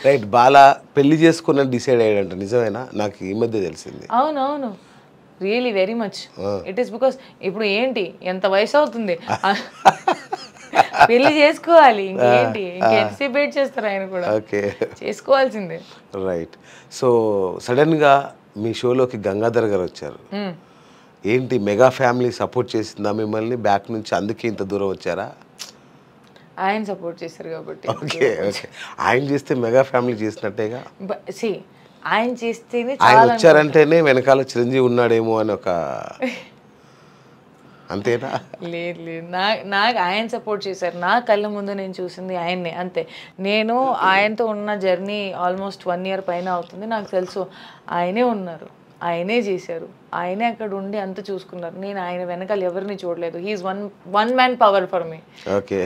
Right బాల పెళ్లి చేసుకున్న decide అయ్యాడంట నిజమేనా నాకు ఈ మధ్య తెలిసింది అవును అవును really very much it is because ఇప్పుడు ఏంటి ఎంత వయసు అవుతుంది పెళ్లి చేసుకోవాలి ఇంకేంటి ఇంకెంతసేపు వెయిట్ చేస్తారు ఆయన కూడా ఓకే చేసుకోవాల్సిందే రైట్ సో సడన్గా మీ షోలోకి గంగాధర్ గారు వచ్చారు మ్మ్. ఏంటి మెగా ఫ్యామిలీ సపోర్ట్ చేసిందా మిమ్మల్ని బ్యాక్ నుంచి అందుకే ఇంత దూరం వచ్చారా ఆయన సపోర్ట్ చేశారు కాబట్టి ఓకే ఓకే ఆయన చేస్తే మెగా ఫ్యామిలీ చేసినట్టేగా సి ఆయన చేస్తేనే ఆయన చాలా వచ్చారంటేనే వెనకాల చిరంజీవి ఉన్నాడేమో అని ఒక అంతేనా లేదు లేదు నా నాకు ఆయన సపోర్ట్ చేశారు నా కళ్ళ ముందు నేను చూసింది ఆయన్నే అంతే నేను ఆయనతో ఉన్న జర్నీ ఆల్మోస్ట్ వన్ ఇయర్ పైన అవుతుంది నాకు తెలుసు ఆయనే ఉన్నారు ఆయనే చేశారు ఆయనే అక్కడ ఉండి అంత చూసుకున్నారు నేను ఆయన వెనకాల ఎవరిని చూడలేదు he's one one man power for me okay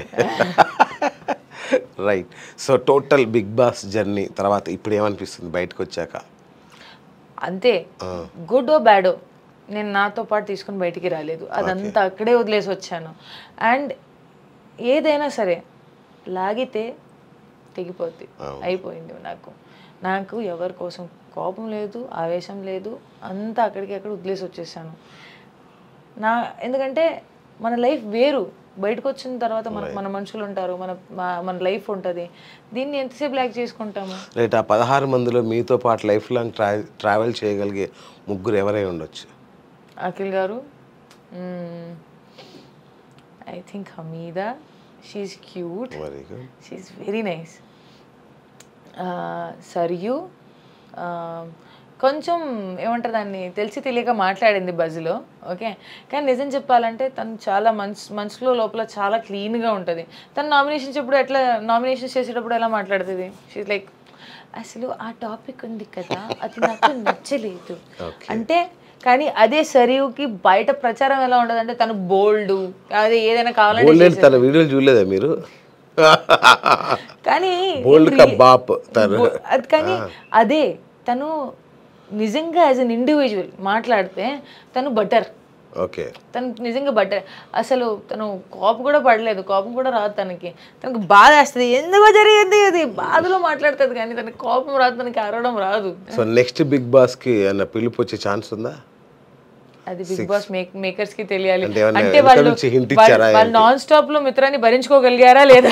right so total Bigg Boss journey తర్వాత ఇప్పుడు ఏమనిపిస్తుంది బయటకు వచ్చాక అంతే గుడ్ ఓ బ్యాడో నేను నాతో పాటు తీసుకుని బయటికి రాలేదు అదంతా అక్కడే వదిలేసి వచ్చాను అండ్ ఏదైనా సరే లాగితే తెగిపోద్ది అయిపోయింది నాకు నాకు ఎవరి కోసం కోపం లేదు ఆవేశం లేదు అంతా అక్కడికి అక్కడ వదిలేసి వచ్చేసాను నా ఎందుకంటే మన లైఫ్ వేరు బయటకు వచ్చిన తర్వాత మన మన మనుషులు ఉంటారు మన మా- మన లైఫ్ ఉంటుంది దీన్ని ఎంతసేపు లాగ్ చేసుకుంటాము రైట్ ఆ పదహారు మందిలో మీతో పాటు లైఫ్ లాంగ్ ట్రా ట్రావెల్ చేయగలిగే ముగ్గురు ఎవరై ఉండొచ్చు అఖిల్ గారు I think Hamida she's cute very good she's very nice సరియు కొంచెం ఏమంటారు దాన్ని తెలిసి తెలియక మాట్లాడింది బజ్లో ఓకే కానీ నిజం చెప్పాలంటే తను చాలా మనసు మనసులో లోపల చాలా క్లీన్గా ఉంటుంది తను నామినేషన్స్ ఎప్పుడు ఎట్లా నామినేషన్స్ చేసేటప్పుడు ఎలా మాట్లాడుతుంది షీఈ్ లైక్ అసలు ఆ టాపిక్ ఉంది కదా అది నాకు నచ్చలేదు అంటే కానీ అదే సరియుకి బయట ప్రచారం ఎలా ఉండదు అంటే తను బోల్డ్ అదే ఏదైనా కావాలంటే బోల్డ్ తన వీడియోలు చూడలేదా మీరు కానీ బోల్డ్ కబాబ్ తను బో- అది కానీ అదే తను నిజంగా యాజ్ అన్ ఇండివిజువల్ మాట్లాడితే తను బటర్ ఓకే తను నిజంగా బటర్ అసలు తను కోపం కూడా పడలేదు కోపం కూడా రాదు తనకి తనకు బాధ వేస్తుంది ఎందుకో జరిగింది అది బాధలో మాట్లాడుతుంది కానీ తనకి కోపం రాదు తనకి అరవడం రాదు సో నెక్స్ట్ బిగ్ బాస్కి ఏమన్నా పిలుపు వచ్చే ఛాన్స్ ఉందా అది బిగ్ బాస్ మేక్ మేకర్స్ కి తెలియాలి అంటే ఏమన్నా అంటే వెనక వాళ్ళు నుంచి hint ఇచ్చారా వాళ్ళు- వాళ్ళు నాన్ స్టాప్ లో మిత్రాన్ని భరించుకోగలిగారా లేదా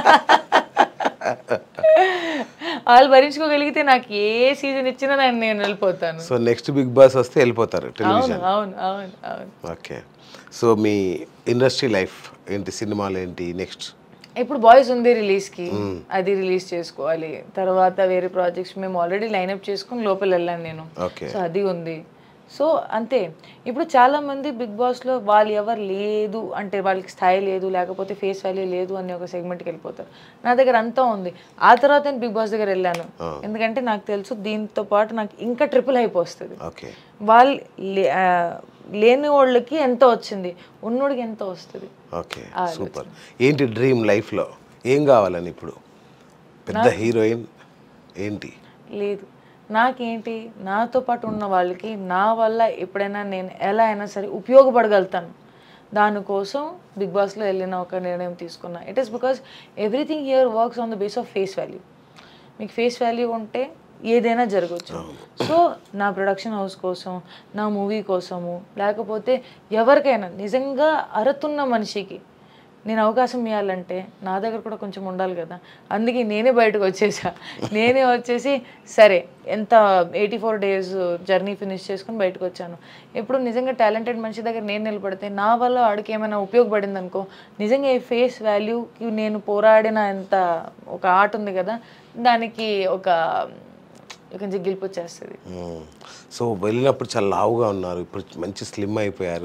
వాళ్ళు భరించుకోగలిగితే నాకు ఏ సీజన్ ఇచ్చినా నేను నేను వెళ్ళిపోతాను సో నెక్స్ట్ బిగ్ బాస్ వస్తే వెళ్ళిపోతారు అవును టెలివిజన్ అవును అవును అవును ఓకే సో మీ ఇండస్ట్రీ లైఫ్ ఏంటి సినిమాలు ఏంటి నెక్స్ట్ ఇప్పుడు బాయ్స్ ఉంది రిలీజ్ కి అది రిలీజ్ చేసుకోవాలి తర్వాత వేరే ప్రాజెక్ట్స్ మేము ఆల్రెడీ లైన్అప్ చేసుకుని లోపల వెళ్ళాను నేను ఓకే సో అది ఉంది సో అంతే ఇప్పుడు చాలా మంది బిగ్ బాస్ లో వాళ్ళు ఎవరు లేదు అంటే వాళ్ళకి స్థాయి లేదు లేకపోతే ఫేస్ వాల్యూ లేదు అనే ఒక సెగ్మెంట్కి వెళ్ళిపోతారు నా దగ్గర అంతా ఉంది ఆ తర్వాత నేను బిగ్ బాస్ దగ్గర వెళ్ళాను ఎందుకంటే నాకు తెలుసు దీంతో పాటు నాకు ఇంకా ట్రిపుల్ అయిపోతుంది ఓకే వాళ్ళు లే- ఆ, లేని వాళ్ళకి ఎంత వచ్చింది ఉన్నోడికి ఎంత వస్తుంది ఓకే సూపర్ ఏంటి డ్రీమ్ లైఫ్లో ఏం కావాలని ఇప్పుడు పెద్ద హీరోయిన్ ఏంటి లేదు నాకేంటి నాతో పాటు ఉన్న వాళ్ళకి నా వల్ల ఎప్పుడైనా నేను ఎలా అయినా సరే ఉపయోగపడగలుగుతాను దానికోసం బిగ్ బాస్లో వెళ్ళిన ఒక నిర్ణయం తీసుకున్నా it is because everything here works on the base of face value మీకు ఫేస్ వాల్యూ ఉంటే ఏదైనా జరగచ్చు సో నా ప్రొడక్షన్ హౌస్ కోసం నా మూవీ కోసము లేకపోతే ఎవరికైనా నిజంగా అరుతున్న మనిషికి నేను అవకాశం ఇవ్వాలంటే నా దగ్గర కూడా కొంచెం ఉండాలి కదా అందుకే నేనే బయటకు వచ్చేసా నేనే వచ్చేసి సరే ఎంత eighty four days journey finish చేసుకుని బయటకు వచ్చాను ఇప్పుడు నిజంగా టాలెంటెడ్ మనిషి దగ్గర నేను నిలబడితే నా వల్ల వాడికి ఏమైనా ఉపయోగపడింది అనుకో నిజంగా ఈ ఫేస్ వాల్యూకి నేను పోరాడిన ఎంత ఒక ఆర్ట్ ఉంది కదా దానికి ఒక కొంచెం గెలుపు వచ్చేస్తుంది మ్మ్. సో వెళ్ళినప్పుడు చాలా లావుగా ఉన్నారు ఇప్పుడు మంచి స్లిమ్ అయిపోయారు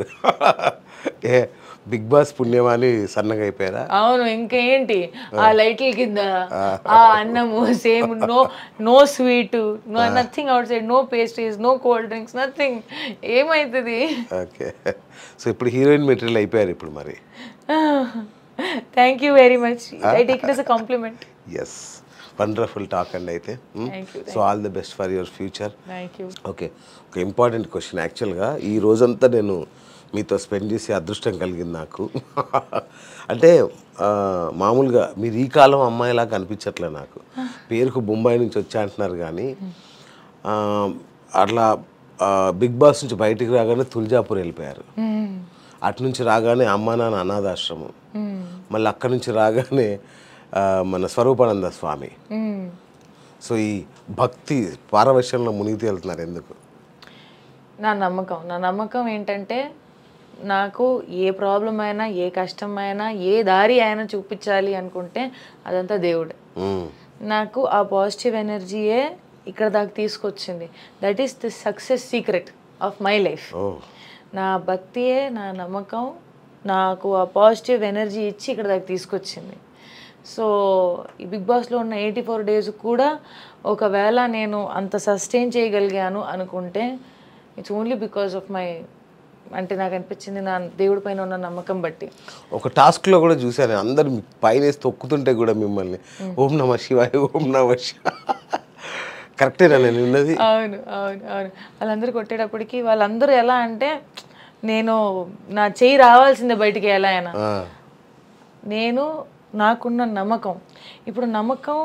ఏ బిగ్ బాస్ పుణ్యమాని సన్నగా అయిపోయారా అవును ఇంకేంటి ఆ లైట్ల కింద ఆ అన్నము same no no sweet no nothing outside no pastries no cold drinks nothing ఏమవుతుంది ఓకే సో ఇప్పుడు హీరోయిన్ మెటీరియల్ అయిపోయారు ఇప్పుడు మరి thank you very much I take it as a compliment yes wonderful talk అండి అయితే Thank you, so all the best for your future thank you okay ఒక important question యాక్చువల్గా ఈ రోజంతా నేను మీతో స్పెండ్ చేసే అదృష్టం కలిగింది నాకు అంటే ఆ, మామూలుగా మీరు ఈ కాలం అమ్మాయిలా కనిపించట్లే నాకు పేరుకు బొంబాయి నుంచి వచ్చా అంటున్నారు కానీ ఆ, అట్లా ఆ, బిగ్ బాస్ నుంచి బయటికి రాగానే తుల్జాపూర్ వెళ్ళిపోయారు అటు నుంచి రాగానే అమ్మా నాన్న అనాథాశ్రమం మళ్ళీ అక్కడి నుంచి రాగానే ఆ, మన స్వరూపానంద స్వామి సో ఈ భక్తి పారవశ్యంలో మునిగి తేలుతున్నారు ఎందుకు నా నమ్మకం నా నమ్మకం ఏంటంటే నాకు ఏ ప్రాబ్లం అయినా ఏ కష్టం అయినా ఏ దారి అయినా చూపించాలి అనుకుంటే అదంతా దేవుడే మ్మ్. నాకు ఆ పాజిటివ్ ఎనర్జీయే ఇక్కడ దాకా తీసుకొచ్చింది that is the success secret of my life ఓ నా భక్తియే నా నమ్మకం నాకు ఆ పాజిటివ్ ఎనర్జీ ఇచ్చి ఇక్కడ దాకా తీసుకొచ్చింది సో ఈ బిగ్ బాస్లో ఉన్న ఎయిటీ ఫోర్ డేస్ కూడా ఒకవేళ నేను అంత సస్టైన్ చేయగలిగాను అనుకుంటే it's only because of my అంటే నాకు అనిపించింది నా దేవుడి పైన ఉన్న నమ్మకం బట్టి ఒక టాస్క్లో కూడా చూశాను అందరు మీ పైన వేసి తొక్కుతుంటే కూడా మిమ్మల్ని ఓం నమ శివాయ ఓం నమ శివ కరెక్టేనా నేను ఉన్నది అవును అవును అవును వాళ్ళందరూ కొట్టేటప్పటికి వాళ్ళందరూ ఎలా అంటే నేను నా చెయ్యి రావాల్సిందే బయటికి ఎలా అయినా ఆ, నేను నాకున్న నమ్మకం ఇప్పుడు నమ్మకం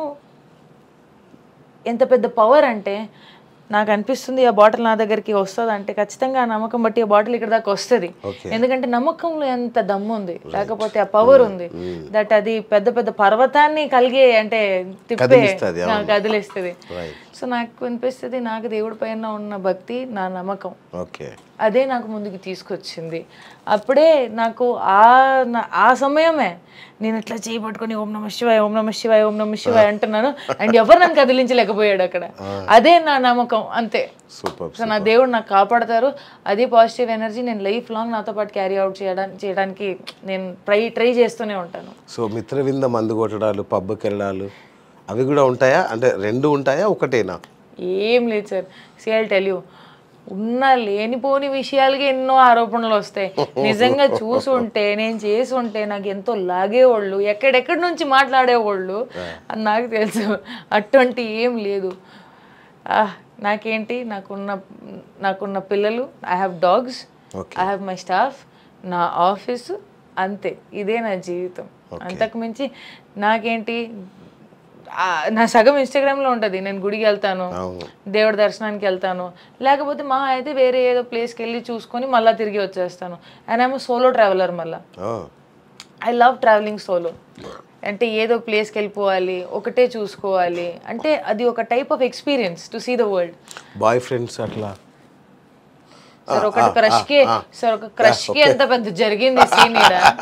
ఎంత పెద్ద పవర్ అంటే నాకు అనిపిస్తుంది ఆ బాటిల్ నా దగ్గరికి వస్తుంది అంటే ఖచ్చితంగా ఆ నమ్మకం బట్టి ఆ బాటిల్ ఇక్కడ దాకా వస్తుంది Okay. ఎందుకంటే నమ్మకంలో ఎంత దమ్ము ఉంది లేకపోతే ఆ పవర్ ఉంది దట్ అది పెద్ద పెద్ద పర్వతాన్ని కలిగే అంటే తిప్పే కదిలిస్తది, ఆ, కదిలిస్తుంది రైట్ సో నాకు అనిపిస్తుంది నాకు దేవుడి పైన ఉన్న భక్తి నా నమ్మకం ఓకే అదే నాకు ముందుకు తీసుకొచ్చింది అప్పుడే నాకు ఆ నా- ఆ సమయమే నేను ఇట్లా చేయి పట్టుకొని ఓం నమ శివాయ ఓం నమ శివాయ ఓం నమ శివాయ అంటున్నాను అండ్ ఎవరు నన్ను కదిలించలేకపోయాడు అక్కడ అదే నా నమ్మకం అంతే సూపర్ సో నా దేవుడు నాకు కాపాడతారు అదే పాజిటివ్ ఎనర్జీ నేను లైఫ్ లాంగ్ నాతో పాటు క్యారీ అవుట్ చేయడానికి చేయడానికి నేను ట్రై ట్రై చేస్తూనే ఉంటాను సో మిత్రవింద మందు కొట్టడాలు పబ్కి వెళ్ళడాలు అవి కూడా ఉంటాయా అంటే రెండు ఉంటాయా ఒకటేనా ఏం లేదు సార్ సిఎల్ టెల్ యూ ఉన్న లేనిపోని విషయాలకి ఎన్నో ఆరోపణలు వస్తాయి నిజంగా చూసుంటే నేను చేసి ఉంటే నాకు ఎంతో లాగేవాళ్ళు ఎక్కడెక్కడి నుంచి మాట్లాడేవాళ్ళు అని నాకు తెలుసు అటువంటి ఏం లేదు ఆహ్, నాకేంటి నాకున్న నాకున్న పిల్లలు I have dogs Okay. I have my staff నా ఆఫీసు అంతే ఇదే నా జీవితం అంతకు మించి నాకేంటి ఆ, నా సగం ఇన్స్టాగ్రామ్లో ఉంటుంది నేను గుడికి వెళ్తాను అవును దేవుడి దర్శనానికి వెళ్తాను లేకపోతే మా అయితే వేరే ఏదో ప్లేస్కి వెళ్ళి చూసుకొని మళ్ళీ తిరిగి వచ్చేస్తాను అండ్ ఐమ్ సోలో ట్రావెలర్ మళ్ళీ ఓ ఐ లవ్ ట్రావెలింగ్ సోలో అంటే ఏదో ప్లేస్కి వెళ్ళిపోవాలి ఒకటే చూసుకోవాలి అంటే అది ఒక type of experience to see the world boyfriends అట్లా సార్ ఒకటి క్రష్కి సార్ ఒక క్రష్కి ఎంత పెద్ద జరిగింది సీన్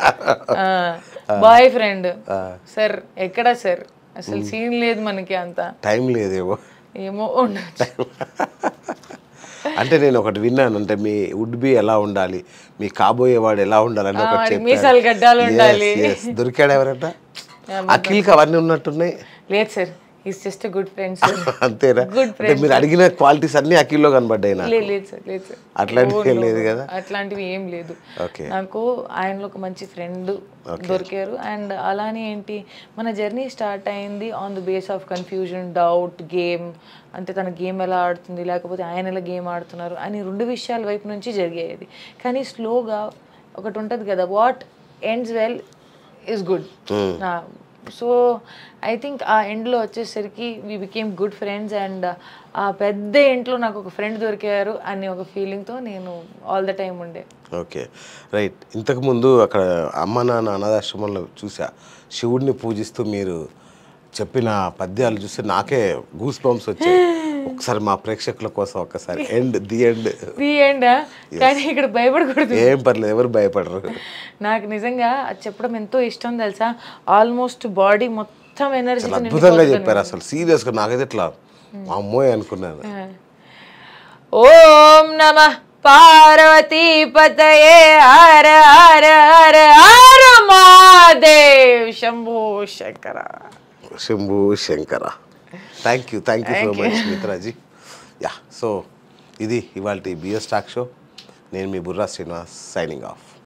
బాయ్ ఫ్రెండ్ సార్ ఎక్కడ సార్ అసలు సీన్ లేదు మనకి అంత టైం లేదేమో ఏమో ఉండొచ్చు అంటే నేను ఒకటి విన్నాను అంటే మీ వుడ్ బి ఎలా ఉండాలి మీ కాబోయేవాడు ఎలా ఉండాలని ఒకటి మరి చెప్పారు. మీసాలు గడ్డాలు Yes, ఉండాలి. yes. దొరికాడు ఎవరట అఖిల్కి అవన్నీ ఉన్నట్టున్నాయి లేదు sir is just good friends అంతేనా Good అంటే మీరు అడిగిన క్వాలిటీస్ అన్ని అఖిల్లో కనబడ్డాయి నాకు లేదు లేదు సార్ లేదు సార్ అట్లాంటివి లేదు కదా అట్లాంటివి ఏం లేదు ఓకే నాకు ఆయనలో ఒక మంచి ఫ్రెండ్ దొరికారు అండ్ అలానే ఏంటి మన జర్నీ స్టార్ట్ అయింది on the base of confusion doubt game అంటే తన గేమ్ ఎలా ఆడుతుంది లేకపోతే ఆయన ఎలా గేమ్ ఆడుతున్నారు అని రెండు విషయాల వైపు నుంచి జరిగేది కానీ స్లోగా ఒకటి ఉంటుంది కదా what ends well is good so I think ఆ ఎండ్లో వచ్చేసరికి we became good friends and ఆ పెద్ద ఇంట్లో నాకు ఒక ఫ్రెండ్ దొరికారు అనే ఒక ఫీలింగ్తో నేను ఆల్ ద టైం ఉండే ఓకే రైట్ ఇంతకుముందు అక్కడ అమ్మ నాన్న అనాథాశ్రమంలో చూసా శివుడిని పూజిస్తూ మీరు చెప్పిన పద్యాలు చూస్తే నాకే గూస్ బంప్స్ వచ్చాయి ఒకసారి మా ప్రేక్షకుల కోసం ఒకసారి end the end the end కానీ ఇక్కడ భయపడకూడదు ఏం పర్లేదు ఎవరు భయపడరు నాకు నిజంగా అది చెప్పడం ఎంతో ఇష్టం తెలుసా ఆల్మోస్ట్ బాడీ మొత్తం ఎనర్జీతో అద్భుతంగా చెప్పారు అసలు సీరియస్గా నాకైతే ఇట్లా అమ్మోయ్ అనుకున్నాను ఓం నమ పార్వతీ పతయే Hara Hara Hara Hara Mahadev Shambho Shankara Shambhu Shankara thank you thank you so much Mitraji yeah so ఇది ఇవాళ బిఎస్ టాక్ షో నేను మీ బుర్రా శ్రీనివాస్ సైనింగ్ ఆఫ్